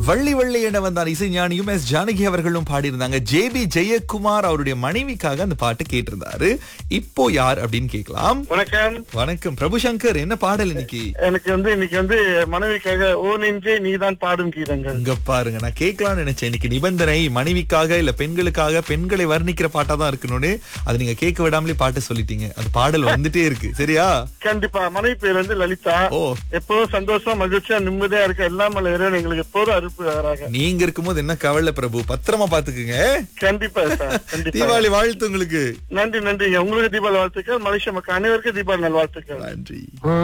வள்ளி வள்ளி என வந்தார் இசைஞானியும் எஸ் ஜானகி அவர்களும் பாடியிருந்தாங்க ஜேபி ஜெயக்குமார் அவருடைய மனைவிக்காக அந்த பாட்டு கேட்டிருந்தாரு இப்போ யார் அப்படின்னு கேட்கலாம் வணக்கம் வணக்கம் பிரபு சங்கர் என்ன பாடல் இன்னைக்கு எனக்கு வந்து இன்னைக்கு வந்து மனைவிக்காக ஓ நெஞ்சே நீதான் பாடும் கீதங்கள் இங்க பாருங்க நான் கேட்கலாம்னு நினைச்சேன் இன்னைக்கு நிபந்தனை மனைவிக்காக இல்ல பெண்களுக்காக பெண்களை வர்ணிக்கிற பாட்டா தான் இருக்கணும்னு அது நீங்க கேட்க விடாமலே பாட்டு சொல்லிட்டீங்க அது பாடல் வந்துட்டே இருக்கு சரியா கண்டிப்பா மனைவி பேர் வந்து லலிதா ஓ எப்போதும் சந்தோஷம் மகிழ்ச்சியா நிம்மதியா இருக்க எல்லா மலை இறைவன் எங்களுக்கு எப்போதும் அறுப்பு வராங்க நீங்க இருக்கும்போது என்ன கவலை பிரபு பத்திரமா பாத்துக்குங்க கண்டிப்பா சார் கண்டிப்பா தீபாவளி வாழ்த்து உங்களுக்கு நன்றி நன்றி உங்களுக்கு தீபாவளி வாழ்த்துக்கள் மலேசிய மக்கள் அனைவருக்கும் தீபாவளி நல்வாழ்த்துக்கள் நன்றி